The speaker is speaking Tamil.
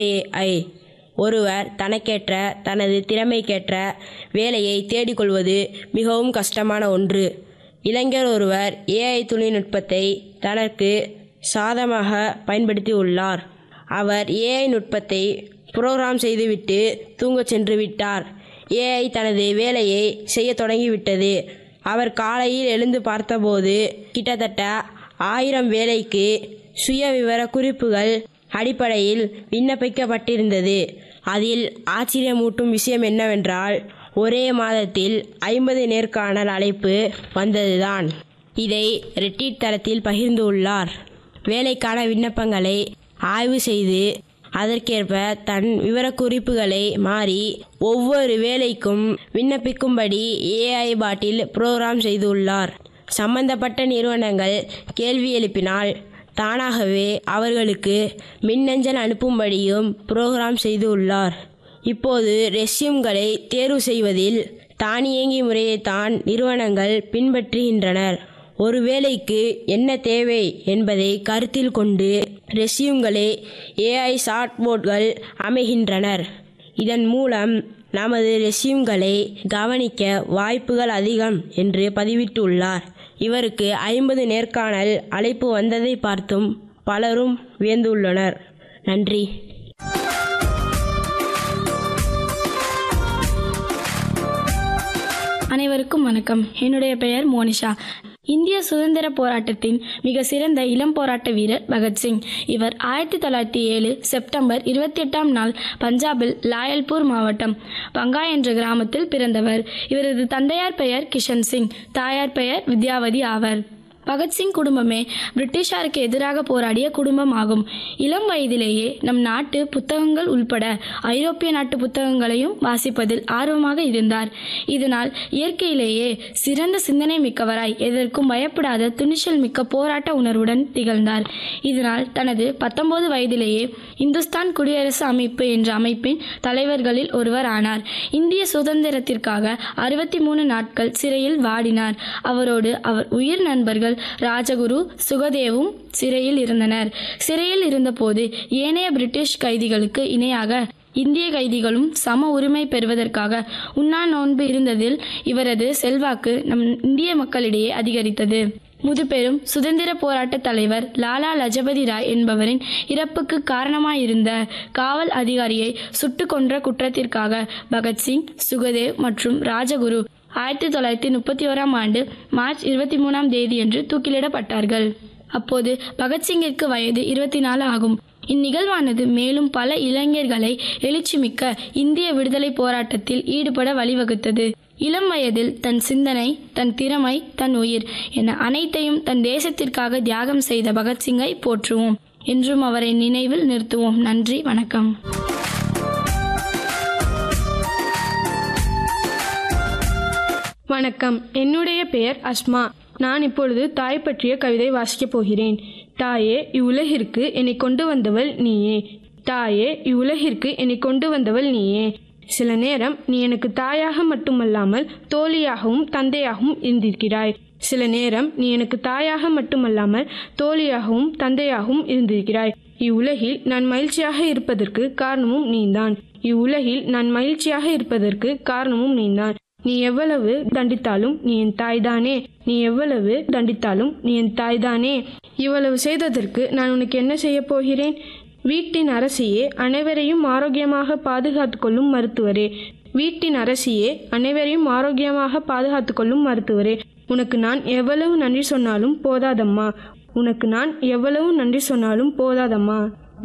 ஏஐ ஒருவர் தனக்கேற்ற தனது திறமைக்கேற்ற வேலையை தேடிக்கொள்வது மிகவும் கஷ்டமான ஒன்று இளைஞர் ஒருவர் ஏஐ தொழில்நுட்பத்தை தனக்கு சாதமாக பயன்படுத்தி உள்ளார் அவர் ஏஐ நுட்பத்தை புரோகிராம் செய்துவிட்டு தூங்கச் சென்று விட்டார் ஏஐ தனது வேலையை செய்ய தொடங்கிவிட்டது அவர் காலையில் எழுந்து பார்த்தபோது கிட்டத்தட்ட ஆயிரம் வேலைக்கு சுய விவர குறிப்புகள் அடிப்படையில் விண்ணப்பிக்கப்பட்டிருந்தது அதில் ஆச்சரியமூட்டும் விஷயம் என்னவென்றால் ஒரே மாதத்தில் ஐம்பது நேர்காணல் அழைப்பு வந்ததுதான் இதை ரெட்டிட் தளத்தில் பகிர்ந்துள்ளார் வேலைக்கான விண்ணப்பங்களை ஆய்வு செய்து அதற்கேற்ப தன் விவரக்குறிப்புகளை மாறி ஒவ்வொரு வேலைக்கும் விண்ணப்பிக்கும்படி ஏஐ பாட்டில் புரோகிராம் செய்துள்ளார் சம்பந்தப்பட்ட நிறுவனங்கள் கேள்வி எழுப்பினால் தானாகவே அவர்களுக்கு மின்னஞ்சல் அனுப்பும்படியும் புரோகிராம் செய்துள்ளார் இப்போது ரெஸ்யூம்களை தேர்வு செய்வதில் தானியங்கி முறையைத்தான் நிறுவனங்கள் பின்பற்றுகின்றனர் ஒரு வேலைக்கு என்ன தேவை என்பதை கருத்தில் கொண்டு ரெஸ்யூம்களை ஏஐ சாட்போர்ட்கள் அமைகின்றனர் இதன் மூலம் நமது ரெஸ்யூம்களை கவனிக்க வாய்ப்புகள் அதிகம் என்று பதிவிட்டுள்ளார் இவருக்கு ஐம்பது நேர்காணல் அழைப்பு வந்ததை பார்த்தும் பலரும் வியந்துள்ளனர் நன்றி அனைவருக்கும் வணக்கம் என்னுடைய பெயர் மோனிஷா இந்திய சுதந்திர போராட்டத்தின் மிக சிறந்த இளம் போராட்ட வீரர் பகத்சிங் இவர் ஆயிரத்தி தொள்ளாயிரத்தி ஏழு செப்டம்பர் இருபத்தி எட்டாம் நாள் பஞ்சாபில் லாயல்பூர் மாவட்டம் பங்கா என்ற கிராமத்தில் பிறந்தவர் இவரது தந்தையார் பெயர் கிஷன் சிங் தாயார் பெயர் வித்யாவதி ஆவர் பகத்சிங் குடும்பமே பிரிட்டிஷாருக்கு எதிராக போராடிய குடும்பம் ஆகும் இளம் வயதிலேயே நம் நாட்டு புத்தகங்கள் உள்பட ஐரோப்பிய நாட்டு புத்தகங்களையும் வாசிப்பதில் ஆர்வமாக இருந்தார் இதனால் இயற்கையிலேயே சிறந்த சிந்தனை மிக்கவராய் எதற்கும் பயப்படாத துணிச்சல் மிக்க போராட்ட உணர்வுடன் திகழ்ந்தார் இதனால் தனது பத்தொன்பது வயதிலேயே இந்துஸ்தான் குடியரசு அமைப்பு என்ற அமைப்பின் தலைவர்களில் ஒருவர் ஆனார் இந்திய சுதந்திரத்திற்காக அறுபத்தி மூணு நாட்கள் சிறையில் வாடினார் அவரோடு அவர் உயிர் நண்பர்கள் ராஜகுரு சுகதேவும் சிறையில் இருந்தனர் சிறையில் இருந்தபோது ஏனைய பிரிட்டிஷ் கைதிகளுக்கு இணையாக இந்திய கைதிகளும் சம உரிமை பெறுவதற்காக உண்ணா நோன்பு இருந்ததில் இவரது செல்வாக்கு நம் இந்திய மக்களிடையே அதிகரித்தது முதுபெரும் சுதந்திர போராட்ட தலைவர் லாலா லஜபதி ராய் என்பவரின் இறப்புக்கு காரணமாயிருந்த காவல் அதிகாரியை சுட்டு கொன்ற குற்றத்திற்காக பகத்சிங் சுகதேவ் மற்றும் ராஜகுரு ஆயிரத்தி தொள்ளாயிரத்தி முப்பத்தி ஓராம் ஆண்டு மார்ச் இருபத்தி மூணாம் தேதியன்று தூக்கிலிடப்பட்டார்கள் அப்போது பகத்சிங்கிற்கு வயது இருபத்தி நாலு ஆகும் இந்நிகழ்வானது மேலும் பல இளைஞர்களை எழுச்சிமிக்க இந்திய விடுதலை போராட்டத்தில் ஈடுபட வழிவகுத்தது இளம் வயதில் தன் சிந்தனை தன் திறமை தன் உயிர் என அனைத்தையும் தன் தேசத்திற்காக தியாகம் செய்த பகத்சிங்கை போற்றுவோம் என்றும் அவரை நினைவில் நிறுத்துவோம் நன்றி வணக்கம் வணக்கம் என்னுடைய பெயர் அஸ்மா நான் இப்பொழுது தாய் பற்றிய கவிதை வாசிக்கப் போகிறேன் தாயே இவ்வுலகிற்கு என்னை கொண்டு வந்தவள் நீயே தாயே இவ்வுலகிற்கு என்னை கொண்டு வந்தவள் நீயே சில நேரம் நீ எனக்கு தாயாக மட்டுமல்லாமல் தோழியாகவும் தந்தையாகவும் இருந்திருக்கிறாய் சில நேரம் நீ எனக்கு தாயாக மட்டுமல்லாமல் தோழியாகவும் தந்தையாகவும் இருந்திருக்கிறாய் இவ்வுலகில் நான் மகிழ்ச்சியாக இருப்பதற்கு காரணமும் நீதான் இவ்வுலகில் நான் மகிழ்ச்சியாக இருப்பதற்கு காரணமும் நீதான் நீ எவ்வளவு தண்டித்தாலும் நீ என் தாய்தானே நீ எவ்வளவு தண்டித்தாலும் நீ என் தாய்தானே இவ்வளவு செய்ததற்கு நான் உனக்கு என்ன செய்ய போகிறேன் வீட்டின் அரசியே அனைவரையும் ஆரோக்கியமாக பாதுகாத்து கொள்ளும் மருத்துவரே வீட்டின் அரசியே அனைவரையும் ஆரோக்கியமாக பாதுகாத்து கொள்ளும் மருத்துவரே உனக்கு நான் எவ்வளவு நன்றி சொன்னாலும் போதாதம்மா உனக்கு நான் எவ்வளவு நன்றி சொன்னாலும் போதாதம்மா